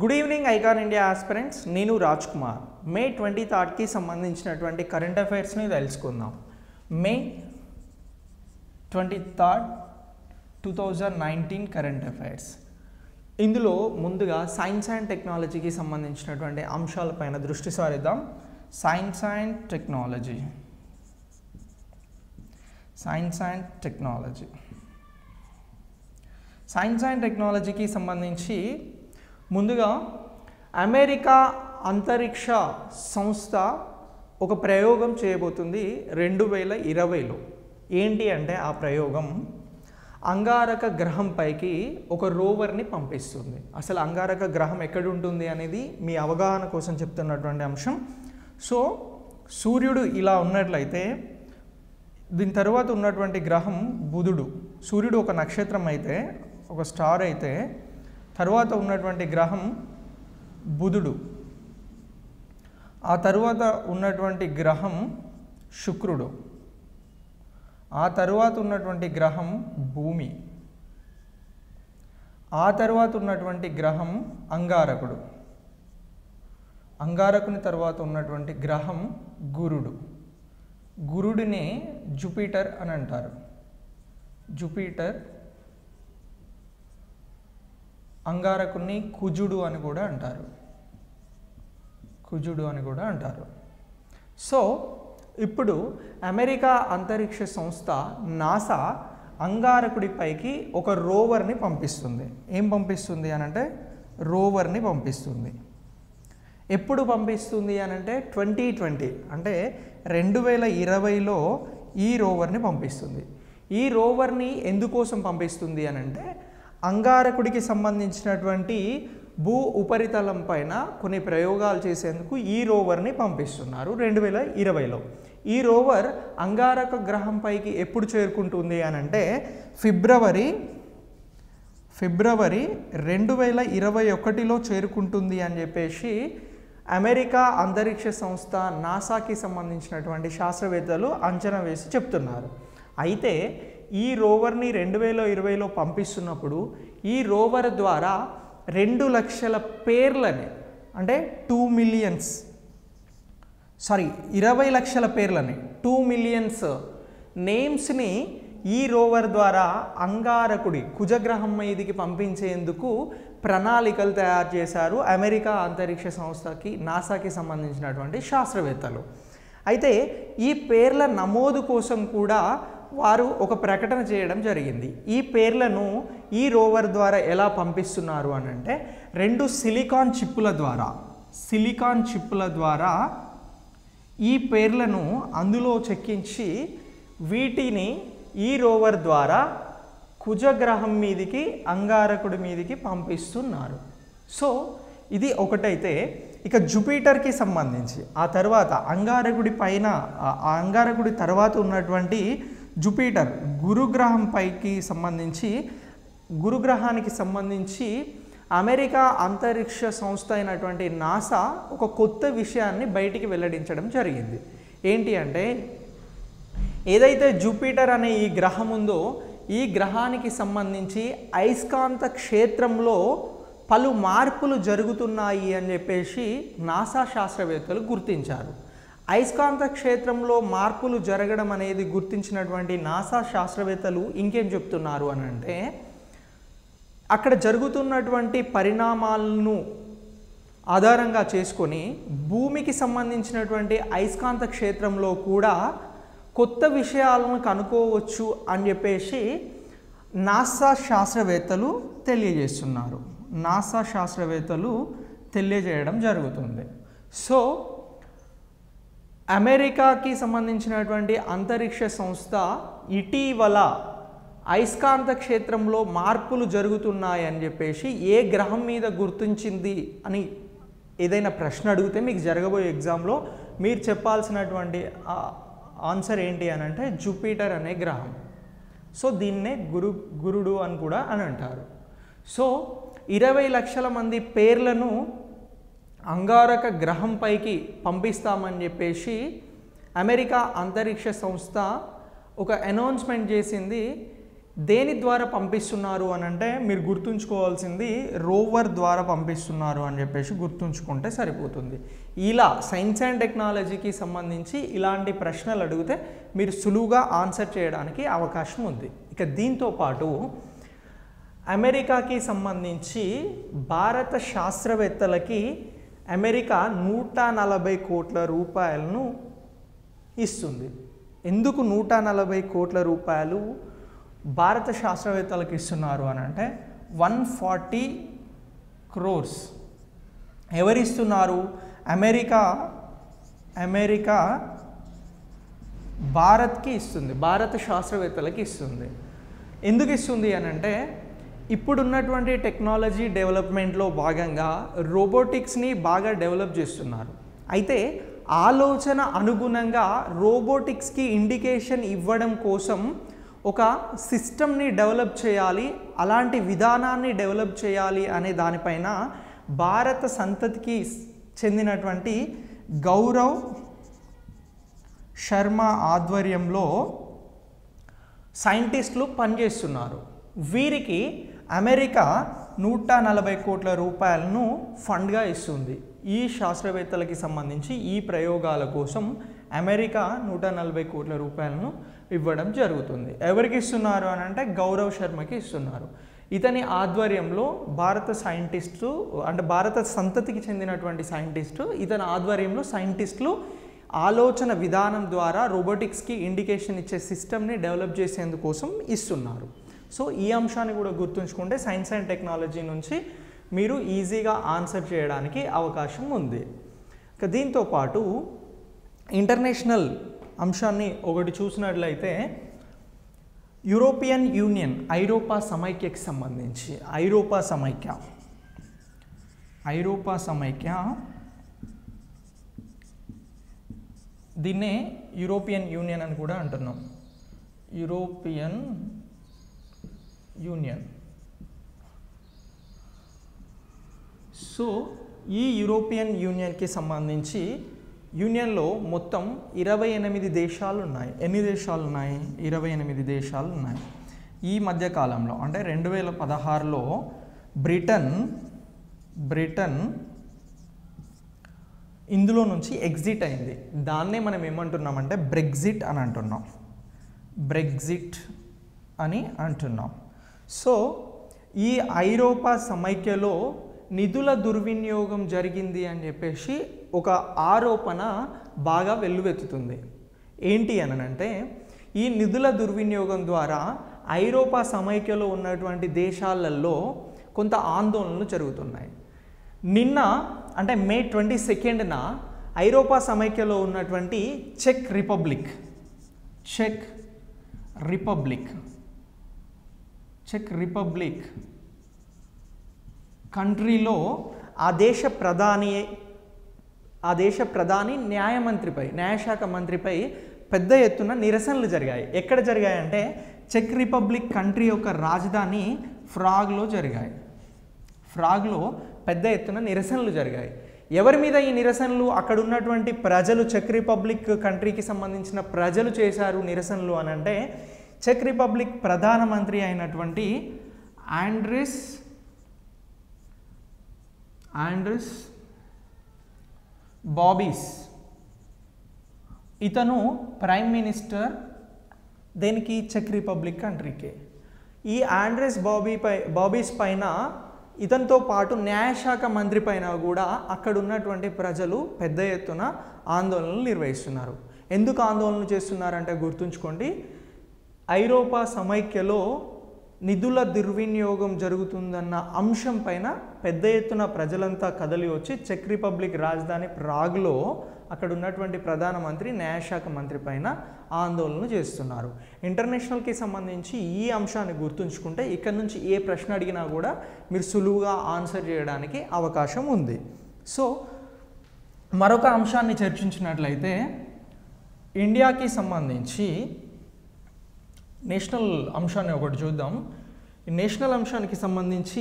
good evening Icon India aspirants నేను Raj Kumar May twenty థర్డ్కి సంబంధించినటువంటి కరెంట్ అఫైర్స్ని తెలుసుకుందాం May twenty third two thousand nineteen current affairs ఇందులో ముందుగా సైన్స్ అండ్ టెక్నాలజీకి సంబంధించినటువంటి అంశాలపైన దృష్టి సారిద్దాం science and technology science and technology science and టెక్నాలజీకి సంబంధించి ముందుగా అమెరికా అంతరిక్ష సంస్థ ఒక ప్రయోగం చేయబోతుంది రెండు వేల ఇరవైలో ఏంటి అంటే ఆ ప్రయోగం అంగారక గ్రహంపైకి ఒక రోవర్ని పంపిస్తుంది అసలు అంగారక గ్రహం ఎక్కడ ఉంటుంది అనేది మీ అవగాహన కోసం చెప్తున్నటువంటి అంశం సో సూర్యుడు ఇలా ఉన్నట్లయితే దీని తర్వాత ఉన్నటువంటి గ్రహం బుధుడు సూర్యుడు ఒక నక్షత్రం అయితే ఒక స్టార్ అయితే తర్వాత ఉన్నటువంటి గ్రహం బుధుడు ఆ తరువాత ఉన్నటువంటి గ్రహం శుక్రుడు ఆ తరువాత ఉన్నటువంటి గ్రహం భూమి ఆ తర్వాత ఉన్నటువంటి గ్రహం అంగారకుడు అంగారకుని తర్వాత ఉన్నటువంటి గ్రహం గురుడు గురుడిని జూపిటర్ అని అంటారు జూపిటర్ అంగారకుని కుజుడు అని కూడా అంటారు కుజుడు అని కూడా అంటారు సో ఇప్పుడు అమెరికా అంతరిక్ష సంస్థ నాసా అంగారకుడిపైకి ఒక రోవర్ని పంపిస్తుంది ఏం పంపిస్తుంది అని అంటే రోవర్ని పంపిస్తుంది ఎప్పుడు పంపిస్తుంది అని అంటే ట్వంటీ ట్వంటీ అంటే రెండు వేల ఇరవైలో ఈ రోవర్ని పంపిస్తుంది ఈ రోవర్ని ఎందుకోసం పంపిస్తుంది అని అంటే అంగారకుడికి సంబంధించినటువంటి భూ ఉపరితలం పైన కొన్ని ప్రయోగాలు చేసేందుకు ఈ రోవర్ని పంపిస్తున్నారు రెండు వేల ఇరవైలో ఈ రోవర్ అంగారక గ్రహంపైకి ఎప్పుడు చేరుకుంటుంది అని అంటే ఫిబ్రవరి ఫిబ్రవరి రెండు వేల ఇరవై ఒకటిలో చేరుకుంటుంది అని చెప్పేసి అమెరికా అంతరిక్ష సంస్థ నాసాకి సంబంధించినటువంటి శాస్త్రవేత్తలు అంచనా వేసి చెప్తున్నారు అయితే ఈ రోవర్ని రెండు వేల ఇరవైలో పంపిస్తున్నప్పుడు ఈ రోవర్ ద్వారా రెండు లక్షల పేర్లని అంటే టూ మిలియన్స్ సారీ ఇరవై లక్షల పేర్లని టూ మిలియన్స్ నేమ్స్ని ఈ రోవర్ ద్వారా అంగారకుడి కుజగ్రహం మీదికి పంపించేందుకు ప్రణాళికలు తయారు చేశారు అమెరికా అంతరిక్ష సంస్థకి నాసాకి సంబంధించినటువంటి శాస్త్రవేత్తలు అయితే ఈ పేర్ల నమోదు కోసం కూడా వారు ఒక ప్రకటన చేయడం జరిగింది ఈ పేర్లను ఈ రోవర్ ద్వారా ఎలా పంపిస్తున్నారు అని అంటే రెండు సిలికాన్ చిప్పుల ద్వారా సిలికాన్ చిప్పుల ద్వారా ఈ పేర్లను అందులో చెక్కించి వీటిని ఈ రోవర్ ద్వారా కుజగ్రహం మీదికి అంగారకుడి మీదికి పంపిస్తున్నారు సో ఇది ఒకటైతే ఇక జూపిటర్కి సంబంధించి ఆ తర్వాత అంగారకుడి పైన ఆ అంగారకుడి తర్వాత ఉన్నటువంటి జూపిటర్ గురుగ్రహం పైకి సంబంధించి గురుగ్రహానికి సంబంధించి అమెరికా అంతరిక్ష సంస్థ అయినటువంటి నాసా ఒక కొత్త విషయాన్ని బయటికి వెల్లడించడం జరిగింది ఏంటి అంటే ఏదైతే జూపిటర్ అనే ఈ గ్రహం ఉందో ఈ గ్రహానికి సంబంధించి అయస్కాంత క్షేత్రంలో పలు మార్పులు జరుగుతున్నాయి అని చెప్పేసి నాసా శాస్త్రవేత్తలు గుర్తించారు అయస్కాంత క్షేత్రంలో మార్పులు జరగడం అనేది గుర్తించినటువంటి నాసా శాస్త్రవేత్తలు ఇంకేం చెప్తున్నారు అని అంటే అక్కడ జరుగుతున్నటువంటి పరిణామాలను ఆధారంగా చేసుకొని భూమికి సంబంధించినటువంటి అయస్కాంత క్షేత్రంలో కూడా కొత్త విషయాలను కనుక్కోవచ్చు అని చెప్పేసి నాసా శాస్త్రవేత్తలు తెలియజేస్తున్నారు నాసా శాస్త్రవేత్తలు తెలియజేయడం జరుగుతుంది సో అమెరికాకి సంబంధించినటువంటి అంతరిక్ష సంస్థ ఇటీవల అయస్కాంత క్షేత్రంలో మార్పులు జరుగుతున్నాయని చెప్పేసి ఏ గ్రహం మీద గుర్తించింది అని ఏదైనా ప్రశ్న అడిగితే మీకు జరగబోయే ఎగ్జామ్లో మీరు చెప్పాల్సినటువంటి ఆన్సర్ ఏంటి అని అంటే జూపిటర్ అనే గ్రహం సో దీన్నే గురు గురుడు అని కూడా అని అంటారు సో ఇరవై లక్షల మంది పేర్లను అంగారక గ్రహంపైకి పంపిస్తామని చెప్పేసి అమెరికా అంతరిక్ష సంస్థ ఒక అనౌన్స్మెంట్ చేసింది దేని ద్వారా పంపిస్తున్నారు అని అంటే మీరు గుర్తుంచుకోవాల్సింది రోవర్ ద్వారా పంపిస్తున్నారు అని చెప్పేసి గుర్తుంచుకుంటే సరిపోతుంది ఇలా సైన్స్ అండ్ టెక్నాలజీకి సంబంధించి ఇలాంటి ప్రశ్నలు అడిగితే మీరు సులువుగా ఆన్సర్ చేయడానికి అవకాశం ఉంది ఇక దీంతో పాటు అమెరికాకి సంబంధించి భారత శాస్త్రవేత్తలకి అమెరికా నూట నలభై కోట్ల రూపాయలను ఇస్తుంది ఎందుకు నూట నలభై కోట్ల రూపాయలు భారత శాస్త్రవేత్తలకు ఇస్తున్నారు అని అంటే వన్ ఫార్టీ క్రోర్స్ ఎవరిస్తున్నారు అమెరికా అమెరికా భారత్కి ఇస్తుంది భారత శాస్త్రవేత్తలకి ఇస్తుంది ఎందుకు ఇస్తుంది అని అంటే ఇప్పుడున్నటువంటి టెక్నాలజీ డెవలప్మెంట్లో భాగంగా రోబోటిక్స్ని బాగా డెవలప్ చేస్తున్నారు అయితే ఆలోచన అనుగుణంగా రోబోటిక్స్కి ఇండికేషన్ ఇవ్వడం కోసం ఒక సిస్టమ్ని డెవలప్ చేయాలి అలాంటి విధానాన్ని డెవలప్ చేయాలి అనే దానిపైన భారత సంతతికి చెందినటువంటి గౌరవ్ శర్మ ఆధ్వర్యంలో సైంటిస్టులు పనిచేస్తున్నారు వీరికి అమెరికా నూట నలభై కోట్ల రూపాయలను ఫండ్గా ఇస్తుంది ఈ శాస్త్రవేత్తలకి సంబంధించి ఈ ప్రయోగాల కోసం అమెరికా నూట నలభై కోట్ల రూపాయలను ఇవ్వడం జరుగుతుంది ఎవరికి ఇస్తున్నారు అని అంటే గౌరవ్ శర్మకి ఇస్తున్నారు ఇతని ఆధ్వర్యంలో భారత సైంటిస్టు అంటే భారత సంతతికి చెందినటువంటి సైంటిస్టు ఇతని ఆధ్వర్యంలో సైంటిస్టులు ఆలోచన విధానం ద్వారా రోబోటిక్స్కి ఇండికేషన్ ఇచ్చే సిస్టమ్ని డెవలప్ చేసేందుకోసం ఇస్తున్నారు సో ఈ అంశాన్ని కూడా గుర్తుంచుకుంటే సైన్స్ అండ్ టెక్నాలజీ నుంచి మీరు ఈజీగా ఆన్సర్ చేయడానికి అవకాశం ఉంది ఇక దీంతో పాటు ఇంటర్నేషనల్ అంశాన్ని ఒకటి చూసినట్లయితే యూరోపియన్ యూనియన్ ఐరోపా సమైక్యకి సంబంధించి ఐరోపా సమైక్య ఐరోపా సమైక్య దీన్నే యూరోపియన్ యూనియన్ అని కూడా అంటున్నాం యూరోపియన్ యూనియన్ సో ఈ యూరోపియన్ యూనియన్కి సంబంధించి యూనియన్లో మొత్తం ఇరవై ఎనిమిది దేశాలు ఉన్నాయి ఎన్ని దేశాలు ఉన్నాయి ఇరవై ఎనిమిది దేశాలు ఉన్నాయి ఈ మధ్య కాలంలో అంటే రెండు వేల పదహారులో బ్రిటన్ బ్రిటన్ ఇందులో నుంచి ఎగ్జిట్ అయింది దాన్నే మనం ఏమంటున్నామంటే బ్రెగ్జిట్ అని అంటున్నాం బ్రెగ్జిట్ అని అంటున్నాం సో ఈ ఐరోపా సమైక్యలో నిధుల దుర్వినియోగం జరిగింది అని చెప్పేసి ఒక ఆరోపణ బాగా వెల్లువెత్తుతుంది ఏంటి అనంటే ఈ నిధుల దుర్వినియోగం ద్వారా ఐరోపా సమైక్యలో ఉన్నటువంటి దేశాలలో కొంత ఆందోళనలు జరుగుతున్నాయి నిన్న అంటే మే ట్వంటీ సెకండ్న ఐరోపా సమైక్యలో ఉన్నటువంటి check republic check republic check republic కంట్రీలో ఆ దేశ ప్రధాని ఆ దేశ ప్రధాని న్యాయమంత్రిపై న్యాయశాఖ మంత్రిపై పెద్ద ఎత్తున నిరసనలు జరిగాయి ఎక్కడ జరిగాయంటే చెక్ రిపబ్లిక్ కంట్రీ యొక్క రాజధాని ఫ్రాగ్లో జరిగాయి ఫ్రాగ్లో పెద్ద ఎత్తున నిరసనలు జరిగాయి ఎవరి మీద ఈ నిరసనలు అక్కడ ఉన్నటువంటి ప్రజలు చెక్ రిపబ్లిక్ కంట్రీకి సంబంధించిన ప్రజలు చేశారు నిరసనలు అని అంటే చెక్ రిపబ్లిక్ ప్రధానమంత్రి అయినటువంటి ఆండ్రిస్ ఆండ్రిస్ బాబీస్ ఇతను ప్రైమ్ మినిస్టర్ దేనికి చెక్ రిపబ్లిక్ కంట్రీకి ఈ ఆండ్రెస్ బాబీ పై బాబీస్ పైన ఇతనితో పాటు న్యాయశాఖ మంత్రి పైన కూడా అక్కడ ఉన్నటువంటి ప్రజలు పెద్ద ఎత్తున ఆందోళనలు నిర్వహిస్తున్నారు ఎందుకు ఆందోళనలు చేస్తున్నారంటే గుర్తుంచుకోండి ఐరోపా సమైక్యలో నిధుల దుర్వినియోగం జరుగుతుందన్న అంశం పైన పెద్ద ఎత్తున ప్రజలంతా కదలి వచ్చి చెక్ రిపబ్లిక్ రాజధాని ప్రాగ్లో అక్కడ ఉన్నటువంటి ప్రధానమంత్రి న్యాయశాఖ మంత్రి పైన ఆందోళనలు చేస్తున్నారు ఇంటర్నేషనల్కి సంబంధించి ఈ అంశాన్ని గుర్తుంచుకుంటే ఇక్కడ నుంచి ఏ ప్రశ్న అడిగినా కూడా మీరు సులువుగా ఆన్సర్ చేయడానికి అవకాశం ఉంది సో మరొక అంశాన్ని చర్చించినట్లయితే ఇండియాకి సంబంధించి నేషనల్ అంశాన్ని ఒకటి చూద్దాం ఈ నేషనల్ అంశానికి సంబంధించి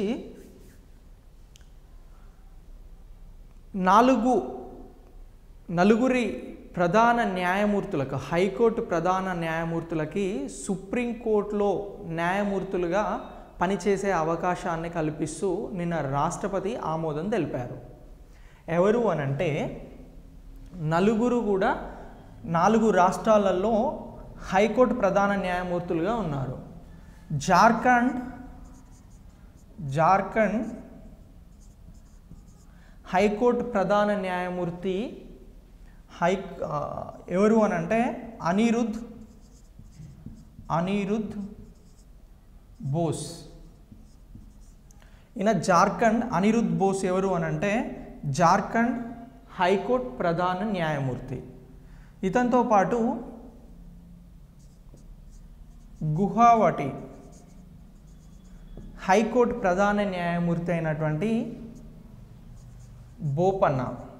నాలుగు నలుగురి ప్రధాన న్యాయమూర్తులకు హైకోర్టు ప్రధాన న్యాయమూర్తులకి సుప్రీంకోర్టులో న్యాయమూర్తులుగా పనిచేసే అవకాశాన్ని కల్పిస్తూ నిన్న రాష్ట్రపతి ఆమోదం తెలిపారు ఎవరు అనంటే నలుగురు కూడా నాలుగు రాష్ట్రాలలో హైకోర్టు ప్రధాన న్యాయమూర్తులుగా ఉన్నారు జార్ఖండ్ జార్ఖండ్ హైకోర్టు ప్రధాన న్యాయమూర్తి హై ఆ, ఎవరు అని అంటే అనిరుద్ అనిరుద్ బోస్ ఈయన జార్ఖండ్ అనిరుద్ బోస్ ఎవరు అని అంటే జార్ఖండ్ హైకోర్టు ప్రధాన న్యాయమూర్తి ఇతనితో పాటు గుహావటి హైకోర్టు ప్రధాన న్యాయమూర్తి అయినటువంటి బోపన్న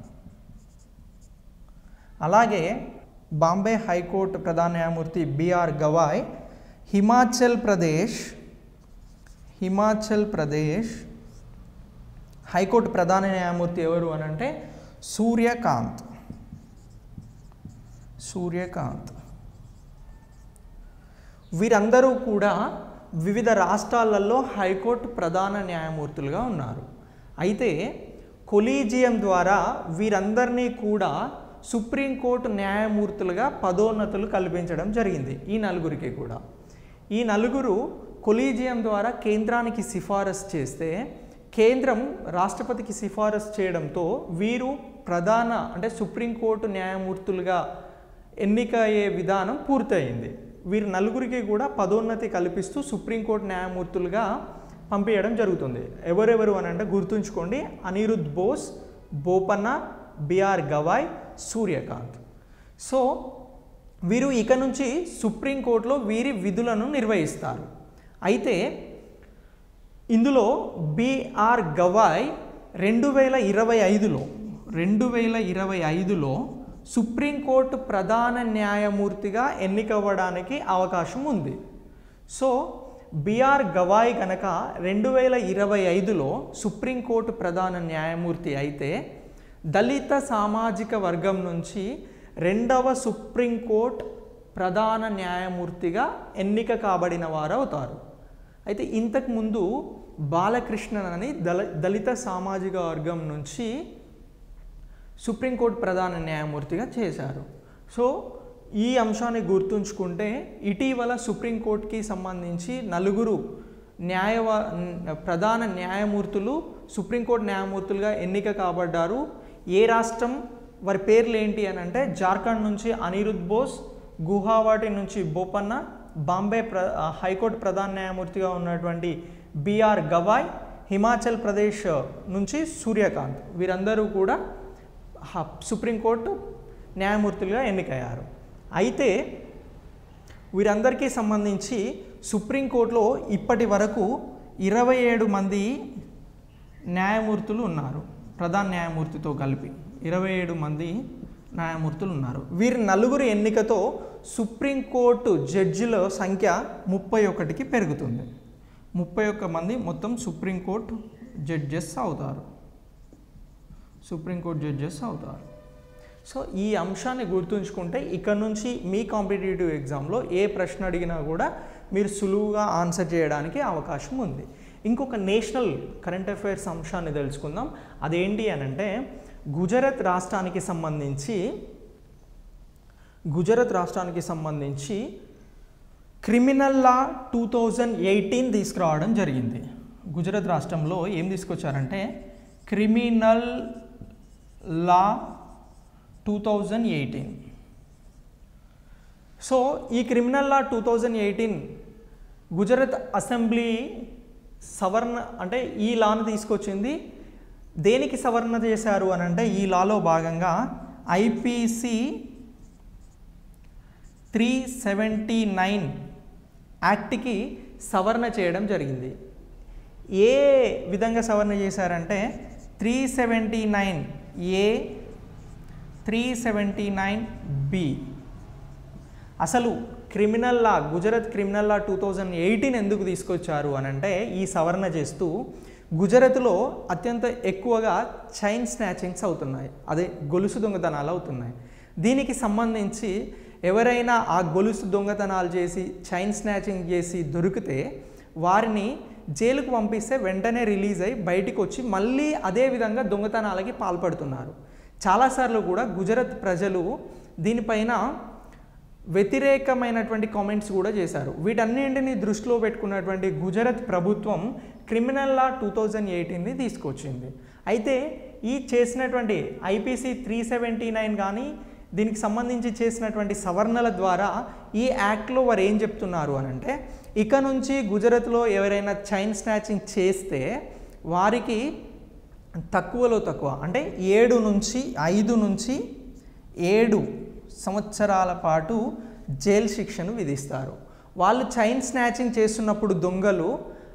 అలాగే బాంబే హైకోర్టు ప్రధాన న్యాయమూర్తి బిఆర్ గవాయ్ హిమాచల్ ప్రదేశ్ హిమాచల్ ప్రదేశ్ హైకోర్టు ప్రధాన న్యాయమూర్తి ఎవరు అని అంటే సూర్యకాంత్ సూర్యకాంత్ వీరందరూ కూడా వివిధ రాష్ట్రాలలో హైకోర్టు ప్రధాన న్యాయమూర్తులుగా ఉన్నారు అయితే కొలీజియం ద్వారా వీరందరినీ కూడా సుప్రీంకోర్టు న్యాయమూర్తులుగా పదోన్నతులు కల్పించడం జరిగింది ఈ నలుగురికి కూడా ఈ నలుగురు కొలీజియం ద్వారా కేంద్రానికి సిఫారసు చేస్తే కేంద్రం రాష్ట్రపతికి సిఫారసు చేయడంతో వీరు ప్రధాన అంటే సుప్రీంకోర్టు న్యాయమూర్తులుగా ఎన్నిక అయ్యే విధానం పూర్తయింది వీరు నలుగురికి కూడా పదోన్నతి కల్పిస్తూ సుప్రీంకోర్టు న్యాయమూర్తులుగా పంపించడం జరుగుతుంది ఎవరెవరు అని అంటే గుర్తుంచుకోండి అనిరుద్ బోస్ బోపన్న బిఆర్ గవాయ్ సూర్యకాంత్ సో వీరు ఇక నుంచి సుప్రీంకోర్టులో వీరి విధులను నిర్వహిస్తారు అయితే ఇందులో బిఆర్ గవాయ్ రెండు వేల ఇరవై ఐదులో రెండు వేల ఇరవై ఐదులో సుప్రీంకోర్టు ప్రధాన న్యాయమూర్తిగా ఎన్నికవ్వడానికి అవకాశం ఉంది సో బిఆర్ గవాయ్ కనుక రెండు వేల ఇరవై ఐదులో సుప్రీంకోర్టు ప్రధాన న్యాయమూర్తి అయితే దళిత సామాజిక వర్గం నుంచి రెండవ సుప్రీంకోర్టు ప్రధాన న్యాయమూర్తిగా ఎన్నిక కాబడిన వారు అవుతారు అయితే ఇంతకుముందు బాలకృష్ణన్ అని దళ దళిత సామాజిక వర్గం నుంచి సుప్రీంకోర్టు ప్రధాన న్యాయమూర్తిగా చేశారు సో ఈ అంశాన్ని గుర్తుంచుకుంటే ఇటీవల సుప్రీంకోర్టుకి సంబంధించి నలుగురు న్యాయ ప్రధాన న్యాయమూర్తులు సుప్రీంకోర్టు న్యాయమూర్తులుగా ఎన్నిక కాబడ్డారు ఏ రాష్ట్రం వారి పేర్లు ఏంటి అని అంటే జార్ఖండ్ నుంచి అనిరుద్ బోస్ గుహావాటి నుంచి బోపన్న బాంబే ప్ర హైకోర్టు ప్రధాన న్యాయమూర్తిగా ఉన్నటువంటి బిఆర్ గవాయ్ హిమాచల్ ప్రదేశ్ నుంచి సూర్యకాంత్ వీరందరూ కూడా హ- సుప్రీంకోర్టు న్యాయమూర్తులుగా ఎన్నికయ్యారు అయితే వీరందరికీ సంబంధించి సుప్రీంకోర్టులో ఇప్పటి వరకు ఇరవై ఏడు మంది న్యాయమూర్తులు ఉన్నారు ప్రధాన న్యాయమూర్తితో కలిపి ఇరవై ఏడు మంది న్యాయమూర్తులు ఉన్నారు వీరి నలుగురు ఎన్నికతో సుప్రీంకోర్టు జడ్జిల సంఖ్య ముప్పై ఒకటికి పెరుగుతుంది ముప్పై ఒక్క మంది మొత్తం సుప్రీంకోర్టు జడ్జెస్ అవుతారు సుప్రీంకోర్టు జడ్జెస్ అవుతారు సో ఈ అంశాన్ని గుర్తుంచుకుంటే ఇక్కడ నుంచి మీ కాంపిటేటివ్ ఎగ్జామ్లో ఏ ప్రశ్న అడిగినా కూడా మీరు సులువుగా ఆన్సర్ చేయడానికి అవకాశం ఉంది ఇంకొక నేషనల్ కరెంట్ అఫైర్స్ అంశాన్ని తెలుసుకుందాం అదేంటి అని అంటే గుజరాత్ రాష్ట్రానికి సంబంధించి గుజరాత్ రాష్ట్రానికి సంబంధించి criminal law two thousand eighteen తీసుకురావడం జరిగింది గుజరాత్ రాష్ట్రంలో ఏం తీసుకొచ్చారంటే criminal law two thousand eighteen so ఈ criminal law two thousand eighteen Gujarat assembly సవరణ అంటే ఈ లాను తీసుకొచ్చింది దేనికి సవరణ చేశారు అని అంటే ఈ లాలో భాగంగా ఐపీసీ త్రీ సెవెంటీ నైన్ యాక్ట్కి సవరణ చేయడం జరిగింది ఏ విధంగా సవరణ చేశారంటే three seventy nine A three seventy nine B అసలు criminal law Gujarat criminal law two thousand eighteen ఎందుకు తీసుకొచ్చారు అని అంటే ఈ సవరణ చేస్తూ గుజరాత్లో అత్యంత ఎక్కువగా చైన్ స్నాచింగ్స్ అవుతున్నాయి అదే గొలుసు దొంగతనాలు అవుతున్నాయి దీనికి సంబంధించి ఎవరైనా ఆ గొలుసు దొంగతనాలు చేసి చైన్ స్నాచింగ్ చేసి దొరికితే వారిని జైలుకు పంపిస్తే వెంటనే రిలీజ్ అయ్యి బయటికి వచ్చి మళ్ళీ అదే విధంగా దొంగతనాలకి పాల్పడుతున్నారు చాలాసార్లు కూడా గుజరాత్ ప్రజలు దీనిపైన వ్యతిరేకమైనటువంటి కామెంట్స్ కూడా చేశారు వీటన్నింటినీ దృష్టిలో పెట్టుకున్నటువంటి గుజరాత్ ప్రభుత్వం క్రిమినల్ లా టూ థౌజండ్ ఎయిటీన్ని తీసుకొచ్చింది అయితే ఈ చేసినటువంటి ఐపీసీ త్రీ సెవెంటీ నైన్ కానీ దీనికి సంబంధించి చేసినటువంటి సవరణల ద్వారా ఈ యాక్ట్లో వారు ఏం చెప్తున్నారు అని అంటే ఇక నుంచి గుజరాత్లో ఎవరైనా చైన్ స్నాచింగ్ చేస్తే వారికి తక్కువలో తక్కువ అంటే ఏడు నుంచి ఐదు నుంచి ఏడు సంవత్సరాల పాటు జైలు శిక్షను విధిస్తారు వాళ్ళు చైన్ స్నాచింగ్ చేస్తున్నప్పుడు దొంగలు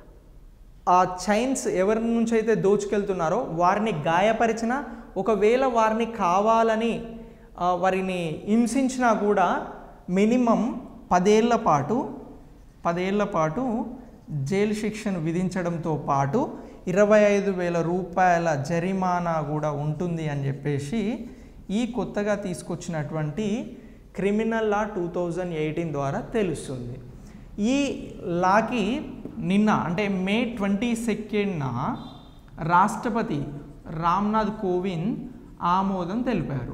ఆ చైన్స్ ఎవరి నుంచి అయితే దోచుకెళ్తున్నారో వారిని గాయపరిచిన ఒకవేళ వారిని కావాలని ఆ, వారిని హింసించినా కూడా మినిమం పదేళ్ల పాటు పదేళ్ల పాటు జైలు శిక్షను విధించడంతో పాటు ఇరవై ఐదు వేల రూపాయల జరిమానా కూడా ఉంటుంది అని చెప్పేసి ఈ కొత్తగా తీసుకొచ్చినటువంటి criminal law two thousand eighteen ద్వారా తెలుస్తుంది ఈ లాకి నిన్న అంటే మే ట్వంటీ సెకండ్న రాష్ట్రపతి రామ్నాథ్ కోవింద్ ఆమోదం తెలిపారు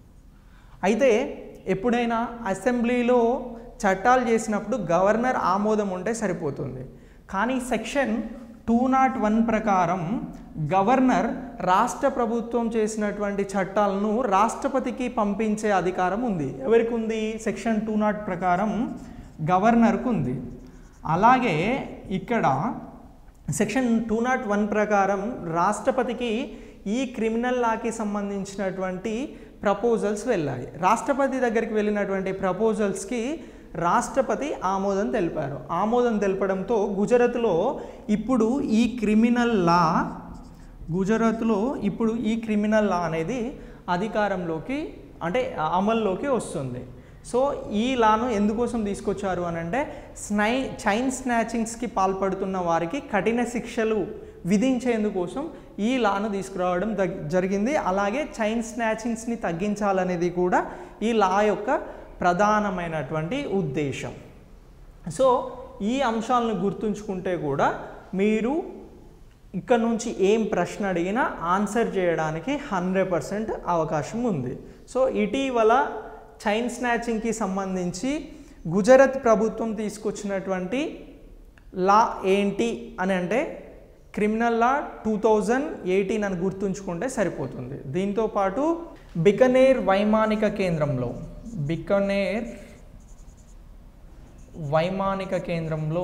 అయితే ఎప్పుడైనా అసెంబ్లీలో చట్టాలు చేసినప్పుడు గవర్నర్ ఆమోదం ఉంటే సరిపోతుంది కానీ సెక్షన్ టూ నాట్ వన్ ప్రకారం గవర్నర్ రాష్ట్ర ప్రభుత్వం చేసినటువంటి చట్టాలను రాష్ట్రపతికి పంపించే అధికారం ఉంది ఎవరికి ఉంది సెక్షన్ టూ నాట్ ప్రకారం గవర్నర్కు ఉంది అలాగే ఇక్కడ సెక్షన్ టూ నాట్ వన్ ప్రకారం రాష్ట్రపతికి ఈ క్రిమినల్ లాకి సంబంధించినటువంటి ప్రపోజల్స్ వెళ్ళాయి రాష్ట్రపతి దగ్గరికి వెళ్ళినటువంటి ప్రపోజల్స్కి రాష్ట్రపతి ఆమోదం తెలిపారు ఆమోదం తెలపడంతో గుజరాత్లో ఇప్పుడు ఈ క్రిమినల్ లా గుజరాత్లో ఇప్పుడు ఈ క్రిమినల్ లా అనేది అధికారంలోకి అంటే అమల్లోకి వస్తుంది సో ఈ లాను ఎందుకోసం తీసుకొచ్చారు అని అంటే స్నై చైన్ స్నాచింగ్స్కి పాల్పడుతున్న వారికి కఠిన శిక్షలు విధించేందుకోసం ఈ లాను తీసుకురావడం దగ్- జరిగింది అలాగే చైన్ స్నాచింగ్స్ని తగ్గించాలనేది కూడా ఈ లా యొక్క ప్రధానమైనటువంటి ఉద్దేశం సో ఈ అంశాలను గుర్తుంచుకుంటే కూడా మీరు ఇక్కడ నుంచి ఏం ప్రశ్న అడిగినా ఆన్సర్ చేయడానికి హండ్రెడ్ పర్సెంట్ అవకాశం ఉంది సో ఇటీవల చైన్ స్నాచింగ్కి సంబంధించి గుజరాత్ ప్రభుత్వం తీసుకొచ్చినటువంటి లా ఏంటి అని అంటే criminal law two thousand eighteen అని గుర్తుంచుకుంటే సరిపోతుంది దీంతో పాటు బికనేర్ వైమానిక కేంద్రంలో బికనేర్ వైమానిక కేంద్రంలో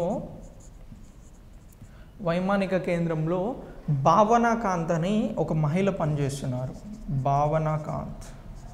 వైమానిక కేంద్రంలో భావనాకాంత్ అని ఒక మహిళ పనిచేస్తున్నారు భావనాకాంత్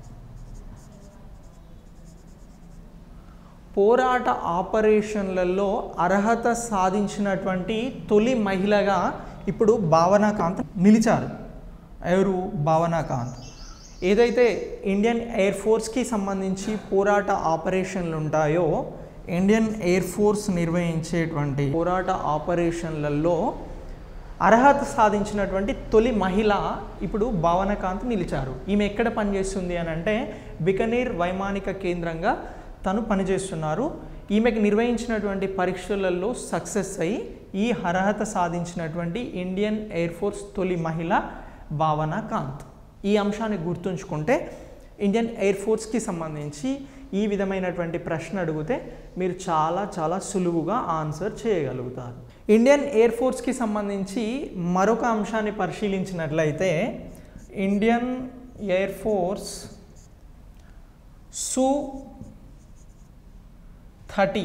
పోరాట ఆపరేషన్లలో అర్హత సాధించినటువంటి తొలి మహిళగా ఇప్పుడు భావనాకాంత్ నిలిచారు ఎవరు భావనాకాంత్ ఏదైతే ఇండియన్ ఎయిర్ ఫోర్స్కి సంబంధించి పోరాట ఆపరేషన్లు ఉంటాయో ఇండియన్ ఎయిర్ ఫోర్స్ నిర్వహించేటువంటి పోరాట ఆపరేషన్లలో అర్హత సాధించినటువంటి తొలి మహిళ ఇప్పుడు భావనకాంత్ నిలిచారు ఈమె ఎక్కడ పనిచేస్తుంది అని అంటే బికనీర్ వైమానిక కేంద్రంగా తను పనిచేస్తున్నారు ఈమెకు నిర్వహించినటువంటి పరీక్షలలో సక్సెస్ అయ్యి ఈ అర్హత సాధించినటువంటి ఇండియన్ ఎయిర్ ఫోర్స్ తొలి మహిళ భావన కాంత్ ఈ అంశాన్ని గుర్తుంచుకుంటే ఇండియన్ ఎయిర్ ఫోర్స్కి సంబంధించి ఈ విధమైనటువంటి ప్రశ్న అడిగితే మీరు చాలా చాలా సులువుగా ఆన్సర్ చేయగలుగుతారు ఇండియన్ ఎయిర్ ఫోర్స్కి సంబంధించి మరొక అంశాన్ని పరిశీలించినట్లయితే Indian Air Force Su thirty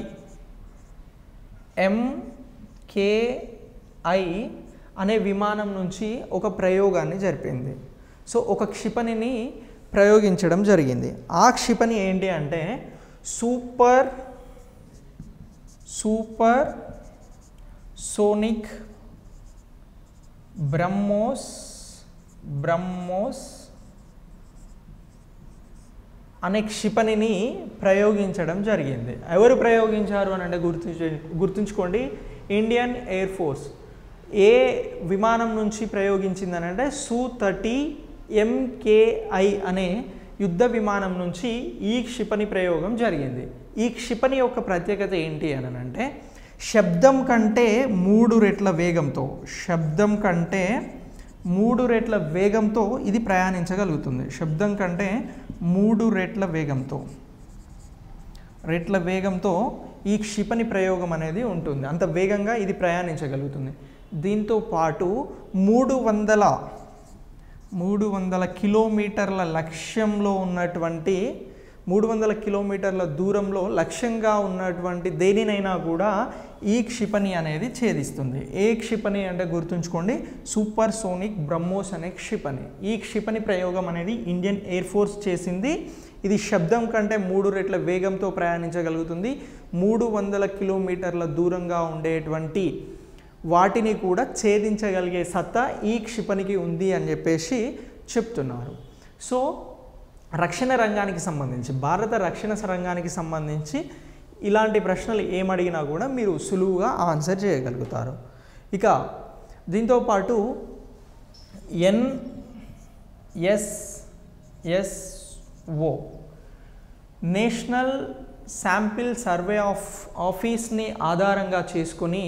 MKI అనే విమానం నుంచి ఒక ప్రయోగాన్ని జరిపింది సో ఒక క్షిపణిని ప్రయోగించడం జరిగింది ఆ క్షిపణి ఏంటి అంటే super supersonic BrahMos BrahMos అనే క్షిపణిని ప్రయోగించడం జరిగింది ఎవరు ప్రయోగించారు అని అంటే గుర్తుంచు గుర్తుంచుకోండి ఇండియన్ ఎయిర్ ఫోర్స్ ఏ విమానం నుంచి ప్రయోగించిందని అంటే సు థర్టీ ఎంకేఐ అనే యుద్ధ విమానం నుంచి ఈ క్షిపణి ప్రయోగం జరిగింది ఈ క్షిపణి యొక్క ప్రత్యేకత ఏంటి అని అంటే శబ్దం కంటే మూడు రెట్ల వేగంతో శబ్దం కంటే మూడు రెట్ల వేగంతో ఇది ప్రయాణించగలుగుతుంది శబ్దం కంటే మూడు రెట్ల వేగంతో రెట్ల వేగంతో ఈ క్షిపణి ప్రయోగం అనేది ఉంటుంది అంత వేగంగా ఇది ప్రయాణించగలుగుతుంది దీంతో పాటు మూడు వందల మూడు వందల కిలోమీటర్ల లక్ష్యంలో ఉన్నటువంటి మూడు వందల కిలోమీటర్ల దూరంలో లక్ష్యంగా ఉన్నటువంటి దేనినైనా కూడా ఈ క్షిపణి అనేది ఛేదిస్తుంది ఏ క్షిపణి అంటే గుర్తుంచుకోండి సూపర్ సోనిక్ బ్రహ్మోస్ అనే క్షిపణి ఈ క్షిపణి ప్రయోగం అనేది ఇండియన్ ఎయిర్ ఫోర్స్ చేసింది ఇది శబ్దం కంటే మూడు రెట్ల వేగంతో ప్రయాణించగలుగుతుంది మూడు వందల కిలోమీటర్ల దూరంగా ఉండేటువంటి వాటిని కూడా ఛేదించగలిగే సత్తా ఈ క్షిపణికి ఉంది అని చెప్పేసి చెప్తున్నారు సో రక్షణ రంగానికి సంబంధించి భారత రక్షణ రంగానికి సంబంధించి ఇలాంటి ప్రశ్నలు ఏమడిగినా కూడా మీరు సులువుగా ఆన్సర్ చేయగలుగుతారు ఇక దీంతోపాటు NSSO national sample survey of ఆఫీస్ని ఆధారంగా చేసుకుని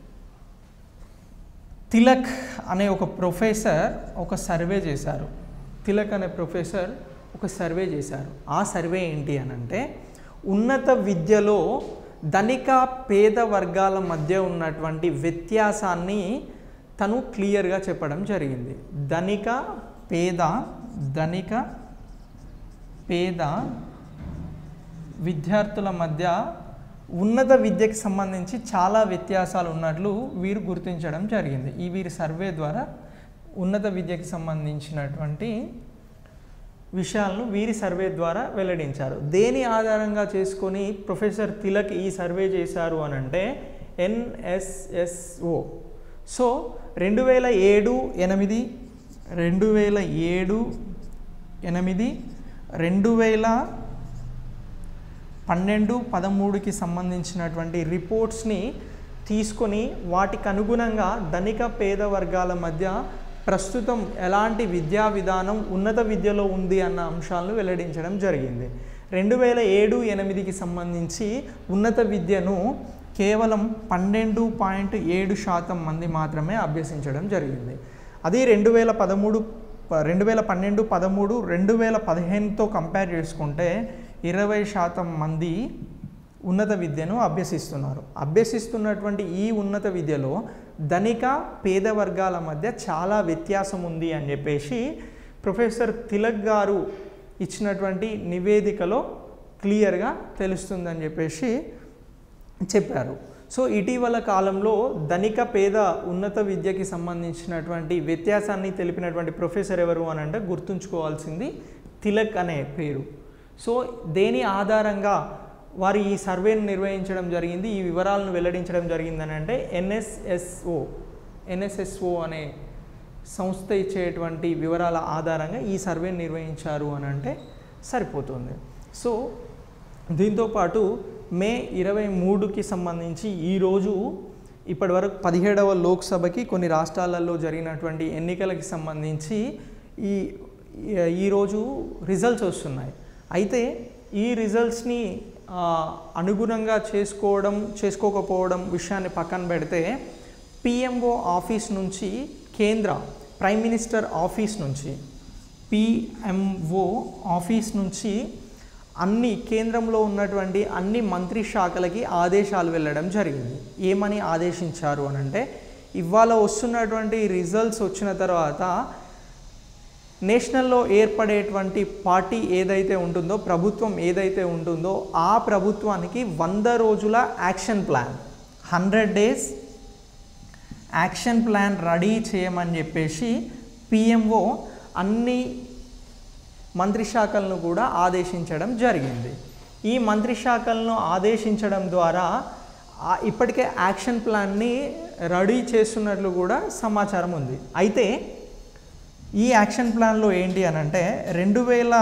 తిలక్ అనే ఒక ప్రొఫెసర్ ఒక సర్వే చేశారు తిలక్ అనే ప్రొఫెసర్ ఒక సర్వే చేశారు ఆ సర్వే ఏంటి అని అంటే ఉన్నత విద్యలో ధనిక పేద వర్గాల మధ్య ఉన్నటువంటి వ్యత్యాసాన్ని తను క్లియర్గా చెప్పడం జరిగింది ధనిక పేద ధనిక పేద విద్యార్థుల మధ్య ఉన్నత విద్యకి సంబంధించి చాలా వ్యత్యాసాలు ఉన్నట్లు వీరు గుర్తించడం జరిగింది ఈ వీరి సర్వే ద్వారా ఉన్నత విద్యకి సంబంధించినటువంటి విషయాలను వీరి సర్వే ద్వారా వెల్లడించారు దేని ఆధారంగా చేసుకొని ప్రొఫెసర్ తిలక్ ఈ సర్వే చేశారు అని అంటే ఎన్ఎస్ఎస్ఓ సో రెండు వేల ఏడు ఎనిమిది రెండు వేల ఏడు ఎనిమిది రెండు వేల పన్నెండు పదమూడుకి సంబంధించినటువంటి రిపోర్ట్స్ని తీసుకొని వాటికి అనుగుణంగా ధనిక పేద వర్గాల మధ్య ప్రస్తుతం ఎలాంటి విద్యా విధానం ఉన్నత విద్యలో ఉంది అన్న అంశాలను వెల్లడించడం జరిగింది రెండు వేల ఏడు ఎనిమిదికి సంబంధించి ఉన్నత విద్యను కేవలం పన్నెండు పాయింట్ ఏడు శాతం మంది మాత్రమే అభ్యసించడం జరిగింది అది రెండు వేల పదమూడు రెండు వేల పన్నెండు పదమూడు రెండు వేల పదిహేనుతో కంపేర్ చేసుకుంటే ఇరవై శాతం మంది ఉన్నత విద్యను అభ్యసిస్తున్నారు అభ్యసిస్తున్నటువంటి ఈ ఉన్నత విద్యలో ధనిక పేద వర్గాల మధ్య చాలా వ్యత్యాసం ఉంది అని చెప్పేసి ప్రొఫెసర్ తిలక్ గారు ఇచ్చినటువంటి నివేదికలో క్లియర్గా తెలుస్తుందని చెప్పేసి చెప్పారు సో ఇటీవల కాలంలో ధనిక పేద ఉన్నత విద్యకి సంబంధించినటువంటి వ్యత్యాసాన్ని తెలిపినటువంటి ప్రొఫెసర్ ఎవరు అని అంటే గుర్తుంచుకోవాల్సింది తిలక్ అనే పేరు సో దేని ఆధారంగా వారు ఈ సర్వేను నిర్వహించడం జరిగింది ఈ వివరాలను వెల్లడించడం జరిగిందని అంటే ఎన్ఎస్ఎస్ఓ ఎన్ఎస్ఎస్ఓ అనే సంస్థ ఇచ్చేటువంటి వివరాల ఆధారంగా ఈ సర్వేని నిర్వహించారు అని అంటే సరిపోతుంది సో దీంతోపాటు మే ఇరవై మూడుకి సంబంధించి ఈరోజు ఇప్పటివరకు పదిహేడవ లోక్సభకి కొన్ని రాష్ట్రాలలో జరిగినటువంటి ఎన్నికలకి సంబంధించి ఈ ఈరోజు రిజల్ట్స్ వస్తున్నాయి అయితే ఈ రిజల్ట్స్ని అనుగుణంగా చేసుకోవడం చేసుకోకపోవడం విషయాన్ని పక్కన పెడితే పిఎంఓ ఆఫీస్ నుంచి కేంద్ర ప్రైమ్ మినిస్టర్ ఆఫీస్ నుంచి పిఎంఓ ఆఫీస్ నుంచి అన్ని కేంద్రంలో ఉన్నటువంటి అన్ని మంత్రి శాఖలకి ఆదేశాలు వెళ్ళడం జరిగింది ఏమని ఆదేశించారు అని అంటే ఇవాళ వస్తున్నటువంటి రిజల్ట్స్ వచ్చిన తర్వాత నేషనల్లో ఏర్పడేటువంటి పార్టీ ఏదైతే ఉంటుందో ప్రభుత్వం ఏదైతే ఉంటుందో ఆ ప్రభుత్వానికి వంద రోజుల action plan hundred days action plan ready చేయమని చెప్పేసి పిఎంఓ అన్ని మంత్రి శాఖలను కూడా ఆదేశించడం జరిగింది ఈ మంత్రి శాఖలను ఆదేశించడం ద్వారా ఇప్పటికే యాక్షన్ ప్లాన్ని రెడీ చేస్తున్నట్లు కూడా సమాచారం ఉంది అయితే ఈ యాక్షన్ ప్లాన్లో ఏంటి అని అంటే రెండు వేల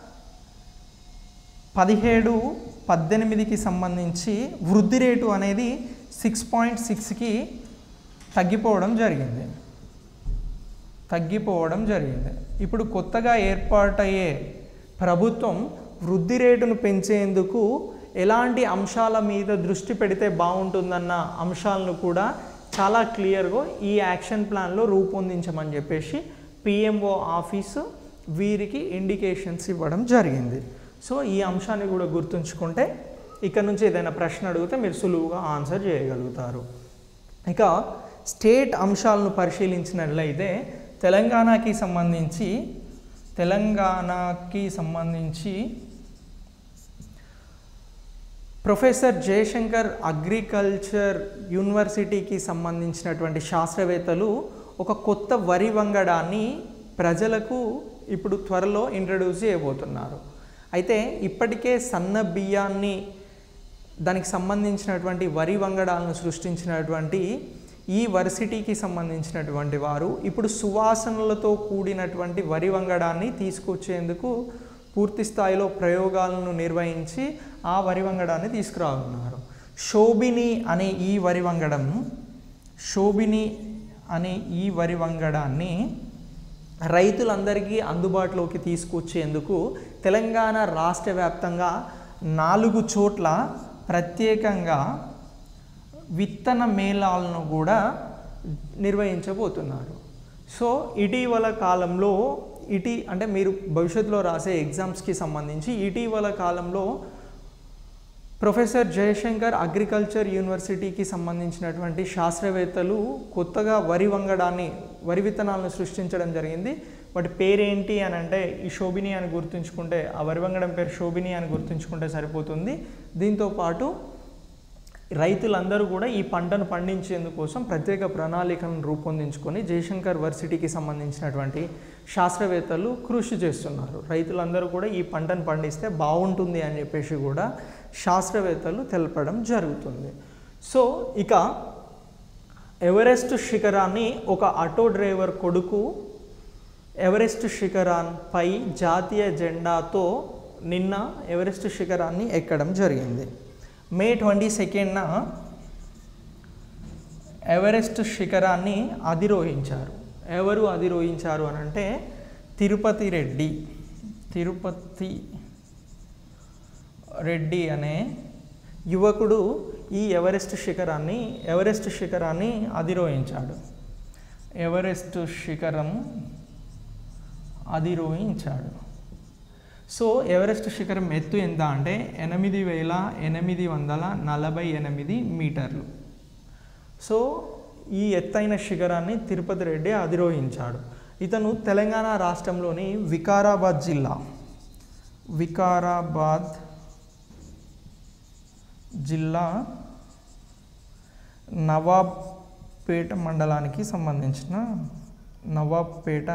పదిహేడు పద్దెనిమిదికి సంబంధించి వృద్ధి రేటు అనేది సిక్స్ పాయింట్ సిక్స్కి తగ్గిపోవడం జరిగింది తగ్గిపోవడం జరిగింది ఇప్పుడు కొత్తగా ఏర్పాటయ్యే ప్రభుత్వం వృద్ధి రేటును పెంచేందుకు ఎలాంటి అంశాల మీద దృష్టి పెడితే బాగుంటుందన్న అంశాలను కూడా చాలా క్లియర్గా ఈ యాక్షన్ ప్లాన్లో రూపొందించమని చెప్పేసి పిఎంఓ ఆఫీసు వీరికి ఇండికేషన్స్ ఇవ్వడం జరిగింది సో ఈ అంశాన్ని కూడా గుర్తుంచుకుంటే ఇక్కడ నుంచి ఏదైనా ప్రశ్న అడిగితే మీరు సులువుగా ఆన్సర్ చేయగలుగుతారు ఇక స్టేట్ అంశాలను పరిశీలించినట్లయితే తెలంగాణకి సంబంధించి తెలంగాణకి సంబంధించి ప్రొఫెసర్ జయశంకర్ అగ్రికల్చర్ యూనివర్సిటీకి సంబంధించినటువంటి శాస్త్రవేత్తలు ఒక కొత్త వరి వంగడాన్ని ప్రజలకు ఇప్పుడు త్వరలో ఇంట్రడ్యూస్ చేయబోతున్నారు అయితే ఇప్పటికే సన్న బియ్యాన్ని దానికి సంబంధించినటువంటి వరి వంగడాలను సృష్టించినటువంటి ఈ వర్సిటీకి సంబంధించినటువంటి వారు ఇప్పుడు సువాసనలతో కూడినటువంటి వరి వంగడాన్ని తీసుకొచ్చేందుకు పూర్తి స్థాయిలో ప్రయోగాలను నిర్వహించి ఆ వరి వంగడాన్ని తీసుకురానున్నారు శోభిని అనే ఈ వరి వంగడం శోభిని అనే ఈ వరి వంగడాన్ని రైతులందరికీ అందుబాటులోకి తీసుకొచ్చేందుకు తెలంగాణ రాష్ట్ర వ్యాప్తంగా నాలుగు చోట్ల ప్రత్యేకంగా విత్తన మేళాలను కూడా నిర్వహించబోతున్నారు సో ఇటీవల కాలంలో ఇటీ అంటే మీరు భవిష్యత్తులో రాసే ఎగ్జామ్స్కి సంబంధించి ఇటీవల కాలంలో ప్రొఫెసర్ జయశంకర్ అగ్రికల్చర్ యూనివర్సిటీకి సంబంధించినటువంటి శాస్త్రవేత్తలు కొత్తగా వరి వంగడాన్ని వరి విత్తనాలను సృష్టించడం జరిగింది వాటి పేరేంటి అని అంటే ఈ శోభిని అని గుర్తుంచుకుంటే ఆ వరి వంగడం పేరు శోభిని అని గుర్తుంచుకుంటే సరిపోతుంది దీంతో పాటు రైతులందరూ కూడా ఈ పంటను పండించేందుకోసం ప్రత్యేక ప్రణాళికలను రూపొందించుకొని జయశంకర్ వర్సిటీకి సంబంధించినటువంటి శాస్త్రవేత్తలు కృషి చేస్తున్నారు రైతులందరూ కూడా ఈ పంటను పండిస్తే బాగుంటుంది అని చెప్పేసి కూడా శాస్త్రవేత్తలు తెలపడం జరుగుతుంది సో ఇక ఎవరెస్ట్ శిఖరాన్ని ఒక ఆటో డ్రైవర్ కొడుకు ఎవరెస్ట్ శిఖరాన్పై జాతీయ జెండాతో నిన్న ఎవరెస్ట్ శిఖరాన్ని ఎక్కడం జరిగింది మే ట్వంటీ సెకండ్న ఎవరెస్ట్ శిఖరాన్ని అధిరోహించారు ఎవరు అధిరోహించారు అని అంటే తిరుపతి రెడ్డి తిరుపతి రెడ్డి అనే యువకుడు ఈ ఎవరెస్ట్ శిఖరాన్ని ఎవరెస్ట్ శిఖరాన్ని అధిరోహించాడు ఎవరెస్ట్ శిఖరం అధిరోహించాడు సో ఎవరెస్ట్ శిఖరం ఎత్తు ఎంత అంటే ఎనిమిది వేల ఎనిమిది వందల నలభై ఎనిమిది మీటర్లు సో ఈ ఎత్తైన శిఖరాన్ని తిరుపతి రెడ్డి అధిరోహించాడు ఇతను తెలంగాణ రాష్ట్రంలోని వికారాబాద్ జిల్లా వికారాబాద్ జిల్లా నవాబ్పేట మండలానికి సంబంధించిన నవాబ్పేట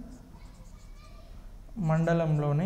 మండలంలోని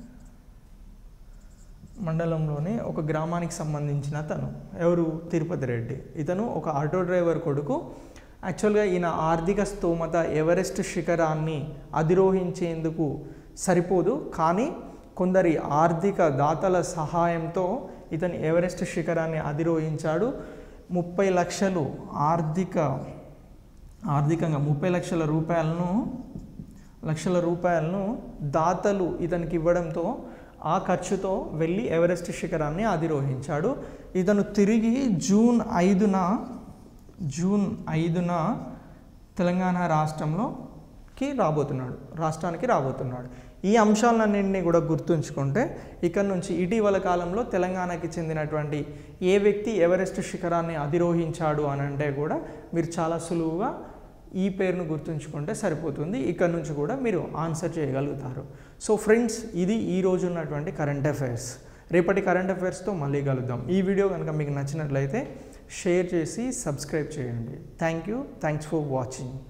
మండలంలోని ఒక గ్రామానికి సంబంధించిన తను ఎవరు తిరుపతి రెడ్డి ఇతను ఒక ఆటో డ్రైవర్ కొడుకు యాక్చువల్గా ఈయన ఆర్థిక స్తోమత ఎవరెస్ట్ శిఖరాన్ని అధిరోహించేందుకు సరిపోదు కానీ కొందరి ఆర్థిక దాతల సహాయంతో ఇతను ఎవరెస్ట్ శిఖరాన్ని అధిరోహించాడు ముప్పై లక్షలు ఆర్థిక ఆర్థికంగా ముప్పై లక్షల రూపాయలను లక్షల రూపాయలను దాతలు ఇతనికి ఇవ్వడంతో ఆ ఖర్చుతో వెళ్ళి ఎవరెస్ట్ శిఖరాన్ని అధిరోహించాడు ఇతను తిరిగి జూన్ ఐదున జూన్ ఐదున తెలంగాణ రాష్ట్రంలోకి రాబోతున్నాడు రాష్ట్రానికి రాబోతున్నాడు ఈ అంశాలన్నింటినీ కూడా గుర్తుంచుకుంటే ఇక్కడ నుంచి ఇటీవల కాలంలో తెలంగాణకి చెందినటువంటి ఏ వ్యక్తి ఎవరెస్ట్ శిఖరాన్ని అధిరోహించాడు అని అంటే కూడా మీరు చాలా సులువుగా ఈ పేరును గుర్తుంచుకుంటే సరిపోతుంది ఇక్కడ నుంచి కూడా మీరు ఆన్సర్ చేయగలుగుతారు సో ఫ్రెండ్స్ ఇది ఈ రోజు ఉన్నటువంటి కరెంట్ అఫైర్స్ రేపటి కరెంట్ అఫైర్స్తో మళ్ళీ కలుద్దాం ఈ వీడియో కనుక మీకు నచ్చినట్లయితే షేర్ చేసి సబ్స్క్రైబ్ చేయండి thank you thanks for watching